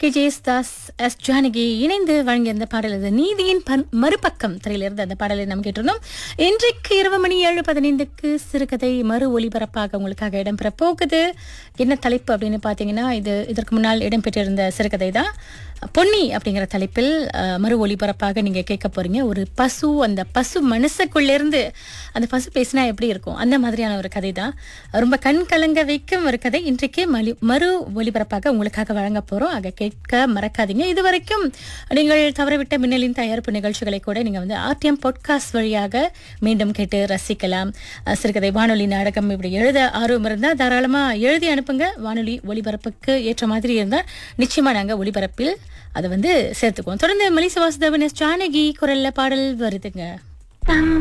K ஜெயஸ்தாஸ் S Janaki இணைந்து வழங்கிய அந்த பாடல் இது நீதியின் பன்- மறுபக்கம் திரையிலிருந்து அந்த பாடலை நாம் கேட்டிருந்தோம் இன்றைக்கு இரவு மணி ஏழு பதினைந்துக்கு சிறுகதை மறு ஒளிபரப்பாக உங்களுக்காக இடம்பெற போகுது என்ன தலைப்பு அப்படின்னு பார்த்தீங்கன்னா இது இதற்கு முன்னால் இடம்பெற்றிருந்த சிறுகதை தான் பொன்னி அப்படிங்கிற தலைப்பில் அஹ், மறு ஒளிபரப்பாக நீங்க கேட்க போறீங்க ஒரு பசு அந்த பசு மனசுக்குள்ளேருந்து அந்த பசு பேசினா எப்படி இருக்கும் அந்த மாதிரியான ஒரு கதை தான் ரொம்ப கண் கலங்க வைக்கும் ஒரு கதை இன்றைக்கு மலி மறு ஒளிபரப்பாக உங்களுக்காக வழங்க போறோம் ஆக கேட்க மறக்காதீங்க இது வரைக்கும் நீங்கள் தவறவிட்ட மின்னலின் தயாரிப்பு நிகழ்ச்சிகளை கூட நீங்க வந்து ஆர்டிஎம் பாட்காஸ்ட் வழியாக மீண்டும் கேட்டு ரசிக்கலாம் அஹ், சிறுகதை வானொலி நாடகம் இப்படி எழுத ஆர்வம் இருந்தால் தாராளமா எழுதி அனுப்புங்க வானொலி ஒளிபரப்புக்கு ஏற்ற மாதிரி இருந்தால் நிச்சயமா நாங்க ஒளிபரப்பில் அதை வந்து சேர்த்துக்குவோம் தொடர்ந்து மலிச வாசுதேவன் எஸ் ஜானகி குரல்ல பாடல் வருதுங்க